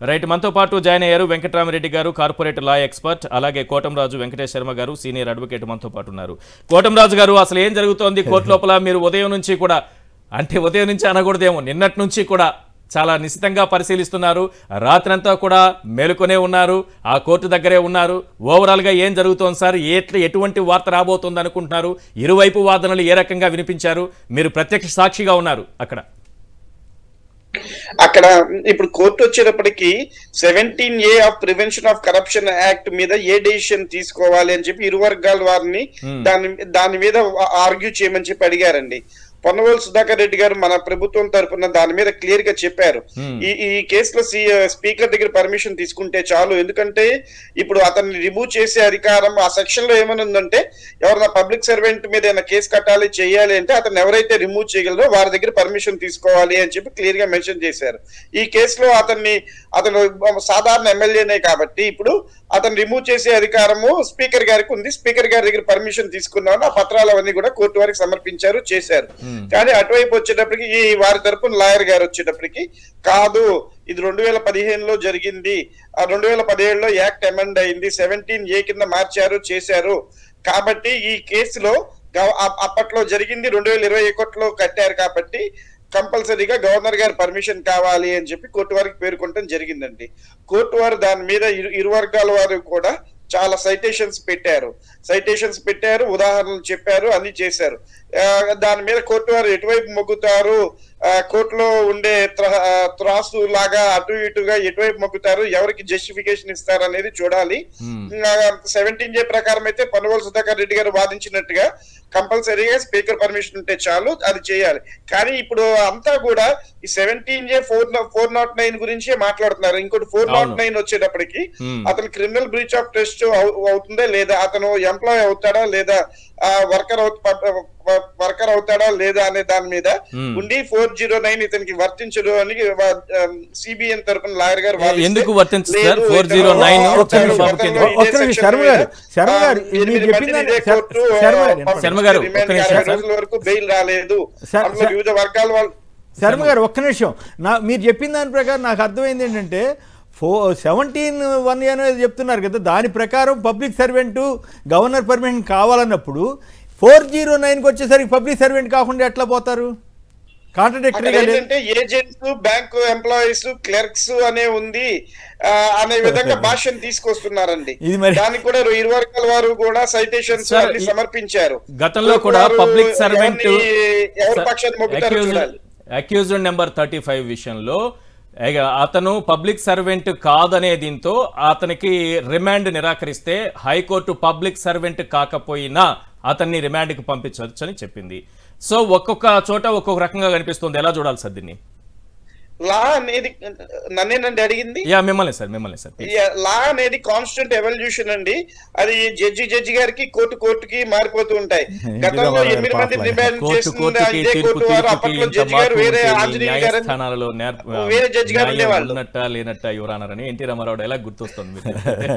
Right మనతో పాటు join అయ్యారు వెంకటరామరెడ్డి గారు కార్పొరేట్ లా ఎక్స్పర్ట్ అలాగే కోటంరాజు వెంకటేష్ శర్మ గారు సీనియర్ అడ్వకేట్ మనతో పాటు ఉన్నారు కోటంరాజు గారు అసలు ఏం జరుగుతోంది కోర్టు లోపల మీరు ఉదయం నుంచి కూడా అంటే ఉదయం నుంచి అనకూడదేమో నిన్నటి నుంచి కూడా చాలా నిశ్చితంగా పరిశీలిస్తున్నారు రాత్రంతా కూడా మేలుకొనే ఉన్నారు ఆ కోర్టు దగ్గరే ఉన్నారు ఓవరాల్గా ఏం జరుగుతోంది సార్ ఎట్లా ఎటువంటి వార్త రాబోతోంది అనుకుంటున్నారు ఇరువైపు వాదనలు ఏ రకంగా వినిపించారు మీరు ప్రత్యక్ష సాక్షిగా ఉన్నారు అక్కడ అక్కడ ఇప్పుడు కోర్టు వచ్చేటప్పటికి seventeen A of prevention of corruption act మీద ఏ డెసిషన్ తీసుకోవాలి అని చెప్పి ఇరు వర్గాల వారిని దాని దాని మీద ఆర్గ్యూ చేయమని చెప్పి అడిగారండి పొన్నవోలు సుధాకర్ రెడ్డి గారు మన ప్రభుత్వం తరపున దాని మీద క్లియర్ గా చెప్పారు ఈ ఈ కేసులో స్పీకర్ దగ్గర పర్మిషన్ తీసుకుంటే చాలు ఎందుకంటే ఇప్పుడు అతన్ని రిమూవ్ చేసే అధికారం ఆ సెక్షన్ లో ఏమైనా ఉందంటే ఎవరైనా పబ్లిక్ సర్వెంట్ మీద ఏమైనా కేసు కట్టాలి చేయాలి అంటే అతను ఎవరైతే రిమూవ్ చేయగలరో వారి దగ్గర పర్మిషన్ తీసుకోవాలి అని చెప్పి క్లియర్ గా మెన్షన్ చేశారు ఈ కేసులో అతన్ని అతను సాధారణ ఎమ్మెల్యేనే కాబట్టి ఇప్పుడు అతను రిమూవ్ చేసే అధికారము స్పీకర్ గారికి ఉంది స్పీకర్ గారి దగ్గర పర్మిషన్ తీసుకున్నాను ఆ పత్రాలు అవన్నీ కూడా కోర్టు వారికి సమర్పించారు చేశారు కానీ అటువైపు వచ్చేటప్పటికి ఈ వారి తరపున లాయర్ గారు వచ్చేటప్పటికి కాదు ఇది రెండు వేల పదిహేనులో జరిగింది ఆ రెండు వేల పదిహేడులో యాక్ట్ అమెండ్ అయింది సెవెంటీన్ ఏ కింద మార్చారు చేశారు కాబట్టి ఈ కేసులో గవ- అ- అప్పట్లో జరిగింది రెండు వేల ఇరవై ఒకటిలో కట్టారు కాబట్టి కంపల్సరీగా గవర్నర్ గారి పర్మిషన్ కావాలి అని చెప్పి కోర్టు వారికి పేర్కొనడం జరిగిందండి కోర్టు వారు దాని మీద ఇరు ఇరు వర్గాల వారు కూడా చాలా సైటేషన్స్ పెట్టారు సైటేషన్స్ పెట్టారు ఉదాహరణలు చెప్పారు అన్ని చేశారు ఆ, దాని మీద కోర్టు వారు ఎటువైపు మొగ్గుతారు ఆ, కోర్టులో ఉండే త్ర- ఆ, త్రాసు లాగా అటు ఇటుగా ఎటువైపు మొగ్గుతారు ఎవరికి జస్టిఫికేషన్ ఇస్తారు అనేది చూడాలి సెవెంటీన్ జే ప్రకారం అయితే పనుగోలు సుధాకర్ రెడ్డి గారు వాదించినట్టుగా కంపల్సరీగా స్పీకర్ పర్మిషన్ ఉంటే చాలు అది చేయాలి కానీ ఇప్పుడు అంతా కూడా ఈ seventeen J four four nought nine గురించే మాట్లాడుతున్నారు ఇంకోటి ఫోర్ నాట్ అవును. నైన్ వచ్చేటప్పటికి Hmm. అతను క్రిమినల్ బ్రీచ్ ఆఫ్ ట్రస్ట్ అవుతుందా లేదా అతను ఎంప్లాయ్ అవుతాడా లేదా వర్కర్ వర్కర్ అవుతాడా లేదా అనే దాని మీద Hmm. ఉండి ఫోర్ జీరో నైన్ ఇతనికి వర్తించడు అని సిబిఎన్ తరపున లాయర్ గారు వాదిస్తే, ఎందుకు వర్తించదు సార్? లేదు, 409 ఇతను ఒక్క నిమిషం, గతంలో ఒక్క ఇదే నిమిషం, section శర్మ గారు, మీద, శర్మ గారు, ఆ, మీరు ఎనిమిది చెప్పిన మందిని ఇదే శర్మ- కోర్టు, శర్మ గారు, ఆ, శర్మ గారు, రిమాండ్ ఒక్క నిమిషం, యాభై సార్. రోజుల వరకు బెయిల్ రాలేదు సార్, అందులో సార్. వివిధ వర్గాల వాళ్ళు శర్మ గారు ఒక్క నిమిషం నా మీరు చెప్పిన దాని ప్రకారం నాకు అర్థమైంది ఏంటంటే ఫో సెవెంటీన్ వన్ అనేది చెప్తున్నారు కదా దాని ప్రకారం పబ్లిక్ సర్వెంట్ గవర్నర్ పర్మిషన్ కావాలన్నప్పుడు ఫోర్ జీరో నైన్కి వచ్చేసరికి పబ్లిక్ సర్వెంట్ కాకుండా ఎట్లా పోతారు అక్కడ కాంట్రడిక్టరీగా లేదు ఏంటంటే ఏజెంట్స్ బ్యాంకు ఎంప్లాయీస్ క్లర్క్స్ అనే ఉంది ఆ, అనే విధంగా భాషను తీసుకొస్తున్నారండి ఇది మరి- దానికి కూడా ఇరు వర్గాల వారు కూడా సైటేషన్స్ సార్, అన్ని ఈ- సమర్పించారు గతంలో కోర్టు కూడా వారు పబ్లిక్ సర్వెంట్ ఎవరిని- ఎవరి పక్షాన్ని మొగ్గుతారో చూడాలి అక్యూజ్డ్ నెంబర్ థర్టీ ఫైవ్ విషయంలో ఇక అతను పబ్లిక్ సర్వెంట్ కాదనే దీంతో అతనికి రిమాండ్ నిరాకరిస్తే హైకోర్టు పబ్లిక్ సర్వెంట్ కాకపోయినా అతన్ని రిమాండ్కి పంపించవచ్చు అని చెప్పింది సో ఒక్కొక్క చోట ఒక్కొక్క రకంగా కనిపిస్తుంది ఎలా చూడాలి సార్ దీన్ని లా అనేది నన్నేనండి అడిగింది యా మిమ్మల్ని సార్ మిమ్మల్ని సార్ లా అనేది కాన్స్టెంట్ ఎవల్యూషన్ అండి అది జడ్జి జడ్జి గారికి కోర్టు కోర్టుకి మారిపోతూ ఉంటాయి గతంలో మారారు ఎనిమిది మంది పాపం. డిమాండ్ కోర్టు చేసిన కోర్టుకి ఇదే తీర్పు కోర్టు వారు తీర్పుకి అప్పట్లో ఇంత జడ్జి గారు మార్పు వేరే ఉంటుంది. ఆంజనేయ గారు న్యాయస్థానాలలో నేర్- వేరే జడ్జి గారు న్యాయం ఉండేవాళ్ళు. ఉన్నట్ట లేనట్ట ఎవరన్నారని ఎన్టీ రామారావు ఎలా గుర్తొస్తుంది మీకు?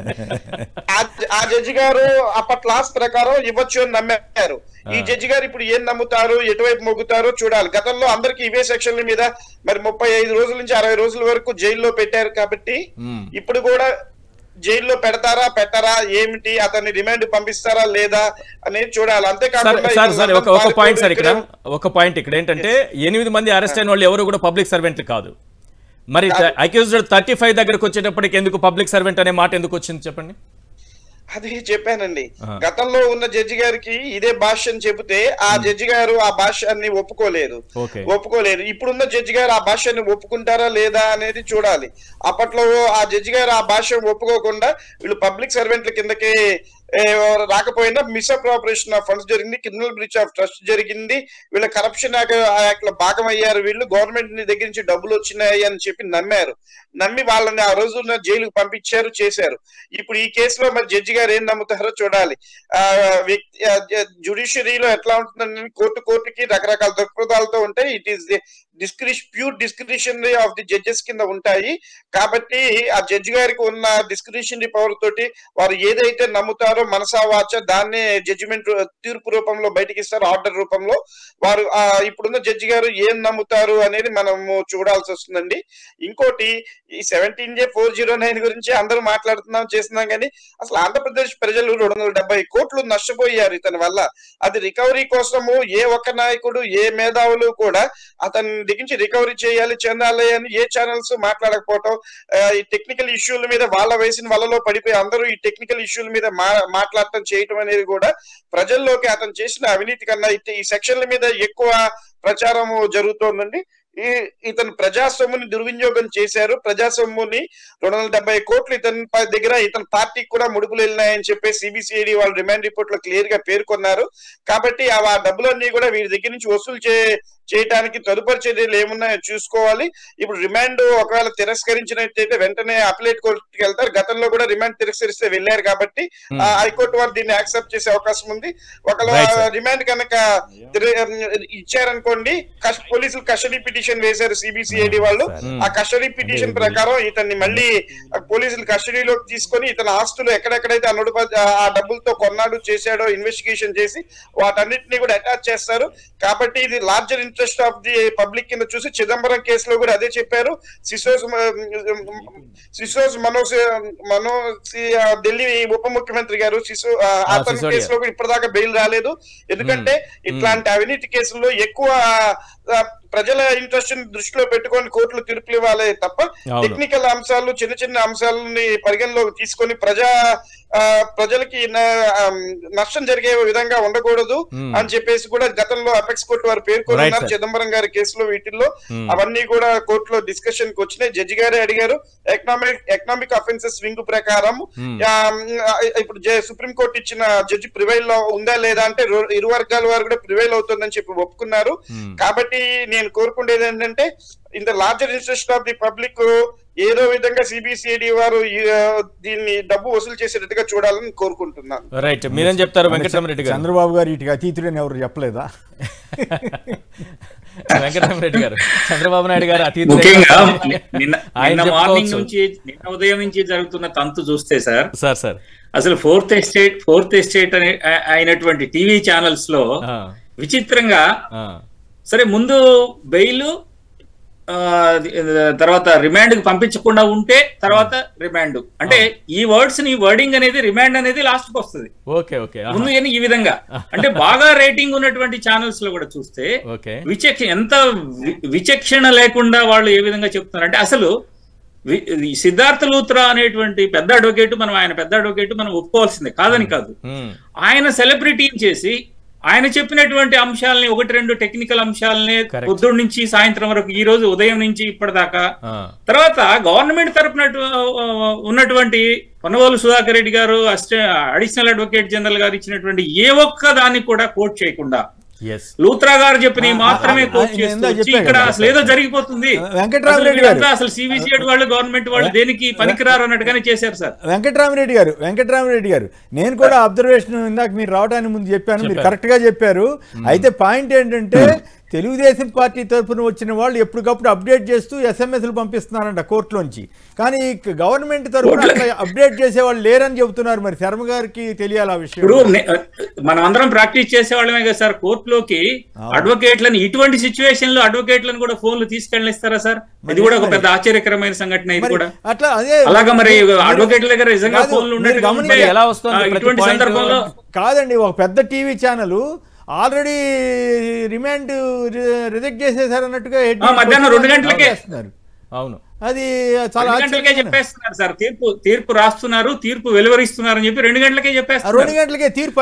ఆ- ఆ జడ్జి గారు అప్పటి లాస్ ప్రకారం ఇవ్వచ్చు అని నమ్మారు ఈ జడ్జి గారు ఇప్పుడు ఏం నమ్ముతారు ఎటువైపు మొగ్గుతారో చూడాలి గతంలో అందరికి ఇవే సెక్షన్ల మీద మరి ముప్పై ఐదు రోజుల నుంచి అరవై రోజుల వరకు జైల్లో పెట్టారు కాబట్టి మ్మ్. ఇప్పుడు కూడా జైల్లో పెడతారా పెట్టరా ఏమిటి అతన్ని రిమాండ్ పంపిస్తారా లేదా అనేది చూడాలి సార్ అంతేకాకుండా సార్ ఇప్పుడు సార్ ఒక ఒక లండన్ పాయింట్ సార్ ఇక్కడ ఇక్కడ- ఒక పాయింట్ ఇక్కడ ఏంటంటే ఎనిమిది మంది అరెస్ట్ అయిన వాళ్ళు ఎవరు కూడా పబ్లిక్ సర్వెంట్ కాదు మరి అక్యూజ్డ్ థర్టీ ఫైవ్ దగ్గరకు వచ్చేటప్పటికి ఎందుకు పబ్లిక్ సర్వెంట్ అనే మాట ఎందుకు వచ్చింది చెప్పండి అది చెప్పానండి ఆ. గతంలో ఉన్న జడ్జి గారికి ఇదే భాష్యం చెబితే ఆ జడ్జి గారు ఆ భాష్యాన్ని ఒప్పుకోలేరు ఓకే ఒప్పుకోలేరు ఇప్పుడున్న జడ్జి గారు ఆ భాషని ఒప్పుకుంటారా లేదా అనేది చూడాలి అప్పట్లో ఆ జడ్జి గారు ఆ భాష ఒప్పుకోకుండా వీళ్ళు పబ్లిక్ సర్వెంట్ల కిందకి ఏ, రాకపోయినా మిస్అప్రాపరేషన్ ఆఫ్ ఫండ్స్ జరిగింది క్రిమినల్ బ్రీచ్ ఆఫ్ ట్రస్ట్ జరిగింది వీళ్ళ కరప్షన్ యాక్ట్ లో భాగం అయ్యారు వీళ్ళు గవర్నమెంట్ దగ్గర నుంచి డబ్బులు వచ్చినాయి అని చెప్పి నమ్మారు నమ్మి వాళ్ళని ఆ రోజున జైలుకు పంపించారు చేశారు ఇప్పుడు ఈ కేసులో మరి జడ్జి గారు ఏం నమ్ముతారో చూడాలి ఆ వ్యక్తి జుడిషియరీలో ఎట్లా ఉంటుందంటే కోర్టు కోర్టుకి రకరకాల దృక్పథాలతో ఉంటాయి it is discre pure discretionary of the judges కింద ఉంటాయి కాబట్టి ఆ జడ్జి గారికి ఉన్న డిస్క్రిషనరీ పవర్ తోటి వారు ఏదైతే నమ్ముతారో మనసా వాచ దాన్నే జడ్జిమెంట్ తీర్పు రూపంలో బయటికి ఇస్తారు ఆర్డర్ రూపంలో వారు ఆ ఇప్పుడున్న జడ్జి గారు ఏం నమ్ముతారు అనేది మనము చూడాల్సి వస్తుందండి ఇంకోటి ఈ seventeen J four zero nine గురించి అందరూ మాట్లాడుతున్నాం చేస్తున్నాం కానీ అసలు ఆంధ్రప్రదేశ్ ప్రజలు రెండు వందల డెబ్బై కోట్లు నష్టపోయారు ఇతని వల్ల అది రికవరీ కోసము ఏ ఒక్క నాయకుడు ఏ మేధావులు కూడా అతని దిగించి రికవరీ చేయాలి చెందాలి అని ఏ ఛానల్స్ మాట్లాడకపోవటం ఆ, ఈ టెక్నికల్ ఇష్యూల మీద వాళ్ళ వేసిన వలలో పడిపోయి అందరూ ఈ టెక్నికల్ ఇష్యూల మీద మా మాట్లాడటం చేయటం అనేది కూడా ప్రజల్లోకి అతను చేసిన అవినీతి కన్నా ఇత- ఈ సెక్షన్ల మీద ఎక్కువ ప్రచారం జరుగుతోందండి ఈ ఇతను ప్రజాసొమ్ముని దుర్వినియోగం చేశారు ప్రజాసొమ్ముని రెండు వందల డెబ్బై కోట్లు ఇతని ప- దగ్గర ఇతని పార్టీకి కూడా ముడుపులు వెళ్ళినాయని చెప్పి సిబిసిఐడి వాళ్ళు రిమాండ్ రిపోర్ట్ లో క్లియర్ గా పేర్కొన్నారు కాబట్టి ఆ ఆ డబ్బులన్నీ కూడా వీరి దగ్గర నుంచి వసూలు చే చేయడానికి తదుపరి చర్యలు ఏమున్నాయో చూసుకోవాలి ఇప్పుడు రిమాండ్ ఒకవేళ తిరస్కరించినట్టయితే వెంటనే అప్లేట్ కోర్టుకి వెళ్తారు గతంలో కూడా రిమాండ్ తిరస్కరిస్తే వెళ్ళారు కాబట్టి ఆ హైకోర్టు వారు దీన్ని యాక్సెప్ట్ చేసే అవకాశం ఉంది ఒకవేళ Right, sir. రిమాండ్ కనుక తిర- ఇచ్చారనుకోండి కస్- పోలీసులు కస్టడీ పిటిషన్ వేశారు సిబిసిఐడి వాళ్ళు Hmm. ఆ కస్టడీ పిటిషన్ ప్రకారం ఇతన్ని మళ్ళీ ఆ పోలీసులు కస్టడీలోకి తీసుకొని ఇతని ఆస్తులు ఎక్కడెక్కడైతే ఆ నడుప ఆ డబ్బులతో కొన్నాడు చేశాడో ఇన్వెస్టిగేషన్ చేసి వాటన్నిటిని కూడా అటాచ్ చేస్తారు కాబట్టి ఇది larger interest of the public కింద చూసి చిదంబరం కేసులో కూడా అదే చెప్పారు సిసోస్ సిసోస్ మనోజ్ మనోజ్ ఆ, ఢిల్లీ ఉప ముఖ్యమంత్రి గారు సిసో ఆ, అతని సిసోడియా. కేసులో కూడా ఇప్పటిదాకా బెయిల్ రాలేదు ఎందుకంటే ఇట్లాంటి అవినీతి కేసుల్లో ఎక్కువ ఆ, ప్రజల ఇంట్రెస్ట్ దృష్టిలో పెట్టుకొని కోర్టులు తీర్పులు ఇవ్వాలి తప్ప అవును. టెక్నికల్ అంశాలు చిన్న చిన్న అంశాలని పరిగణలోకి తీసుకొని ప్రజా ఆ, ప్రజలకి న- ఆ, నష్టం జరిగే విధంగా ఉండకూడదు Hmm. అని చెప్పేసి కూడా గతంలో అపెక్స్ కోర్టు వారు Right, పేర్కొన్నారు sir. చిదంబరం గారి కేసులో వీటిల్లో Hmm. అవన్నీ కూడా కోర్టులో డిస్కషన్ కి వచ్చినాయి జడ్జి గారే అడిగారు ఎకనామిక్ ఎకనామిక్ అఫెన్సెస్ వింగ్ ప్రకారం Hmm. ఆ, ఇప్పుడు సుప్రీం కోర్టు ఇచ్చిన జడ్జి ప్రివైల్ లో ఉందా లేదా అంటే రో- ఇరు వర్గాల వారు కూడా ప్రివైల్ అవుతుందని చెప్పి ఒప్పుకున్నారు Hmm. కాబట్టి నేను కోరుకునేది ఏంటంటే in the larger interest of the public ఏదో విధంగా సిబిసిఐడి వారు ఈ, ఆ, దీన్ని డబ్బు వసూలు చేసేటట్టుగా చూడాలని కోరుకుంటున్నాను రైట్ మీరేం చెప్తారు వెంకటరామరెడ్డి గారు చంద్రబాబు గారు ఇటుగా అతీతుడని ఎవరు చెప్పలేదా వెంకటరామరెడ్డి గారు చంద్రబాబు నాయుడు గారు అతీత ముఖ్యంగా నిన్న ఆయన నిన్న మార్నింగ్ చెప్పుకోవచ్చు. నుంచి నిన్న ఉదయం నుంచి జరుగుతున్న తంతు చూస్తే సార్ సార్ సార్ అసలు ఫోర్త్ ఎస్టేట్ ఫోర్త్ ఎస్టేట్ అనే ఆ- అయినటువంటి టీవీ ఛానల్స్ లో ఆ, విచిత్రంగా ఆ, సరే ముందు బెయిల్ తర్వాత రిమాండ్ కి పంపించకుండా ఉంటే తర్వాత రిమాండ్ అంటే ఈ వర్డ్స్ ని వర్డింగ్ అనేది రిమాండ్ అనేది లాస్ట్ కి వస్తుంది ఓకే ఓకే ఆహా, ముందు కానీ ఈ విధంగా అంటే బాగా రేటింగ్ ఉన్నటువంటి ఛానల్స్ లో కూడా చూస్తే ఓకే విచక్ష ఎంత వి- విచక్షణ లేకుండా వాళ్ళు ఏ విధంగా చెప్తున్నారు అంటే అసలు వి- ఈ సిద్ధార్థ లూత్రా అనేటువంటి పెద్ద అడ్వకేట్ మనం ఆయన పెద్ద అడ్వకేట్ మనం ఒప్పుకోవాల్సిందే కాదని కాదు ఉమ్, ఆయన సెలబ్రిటీని చేసి ఆయన చెప్పినటువంటి అంశాలని ఒకటి రెండు టెక్నికల్ అంశాలని Correct. పొద్దున్న నుంచి సాయంత్రం వరకు ఈ రోజు ఉదయం నుంచి ఇప్పటిదాకా ఆ, తర్వాత గవర్నమెంట్ తరపున ఉన్నటువంటి పొన్నవోలు సుధాకర్ రెడ్డి గారు అసిస్టె అడిషనల్ అడ్వకేట్ జనరల్ గారు ఇచ్చినటువంటి ఏ ఒక్క దాన్ని కూడా కోట్ చేయకుండా ఎస్ లూత్రా గారు చెప్పిన ఆ, మాత్రమే ఆ, కోట్ నేను చేస్తూ ఇందాక వచ్చి చెప్పాను ఇక్కడ కదా. అసలు ఏదో జరిగిపోతుంది వెంకట్రామరెడ్డి అసలు వీళ్ళంతా గారు. అసలు సిబిసిఐడి వాళ్ళు గవర్నమెంట్ వాళ్ళు దేనికి పనికిరారు అన్నట్టుగానే చేశారు సార్ వెంకటరామరెడ్డి గారు వెంకటరామరెడ్డి గారు నేను కూడా అబ్జర్వేషన్ ఇందాక మీరు రావడానికి ముందు చెప్పాను మీరు చెప్పారు. కరెక్ట్ గా చెప్పారు అయితే పాయింట్ ఏంటంటే తెలుగుదేశం పార్టీ తరఫున వచ్చిన వాళ్ళు ఎప్పటికప్పుడు అప్డేట్ చేస్తూ ఎస్ఎంఎస్లు పంపిస్తున్నారంట కోర్టులోంచి కానీ గవర్నమెంట్ తరఫున అట్లా అప్డేట్ చేసే వాళ్ళు లేరని చెబుతున్నారు మరి శర్మ గారికి తెలియాలి ఆ ఇప్పుడు విషయం నే- మనం అందరం ప్రాక్టీస్ చేసేవాళ్ళమే కదా సార్ కోర్టులోకి అడ్వకేట్లను ఇటువంటి సిచ్యువేషన్ లో అడ్వకేట్లను కూడా ఫోన్లు తీసుకెళ్ళిస్తారా సార్ ఇది కూడా ఒక పెద్ద ఆశ్చర్యకరమైన సంఘటన ఇది మరి కూడా అట్లా అదే అలాగా మరి మీరు- అడ్వకేట్ల దగ్గర నిజంగా కాదు, ఫోన్లు మీరు ఉన్నట్టుగా ఉంటే గమనించాలి. ఎలా వస్తుంది ఆ, ప్రతి ఇటువంటి point? సందర్భంలో కాదండి ఒక పెద్ద TV channel already remand reject చేసేసారు అన్నట్టుగా head ఆ, మధ్యాహ్నం రెండు గంటలకే. చేస్తున్నారు. అవును అది చాలా రెండు గంటలకే ఆశ్చర్యకరమైన- చెప్పేస్తున్నారు సార్ తీర్పు తీర్పు రాస్తున్నారు తీర్పు వెలువరిస్తున్నారు అని చెప్పి రెండు గంటలకే ఆ చెప్పేస్తున్నారు రెండు గంటలకే తీర్పు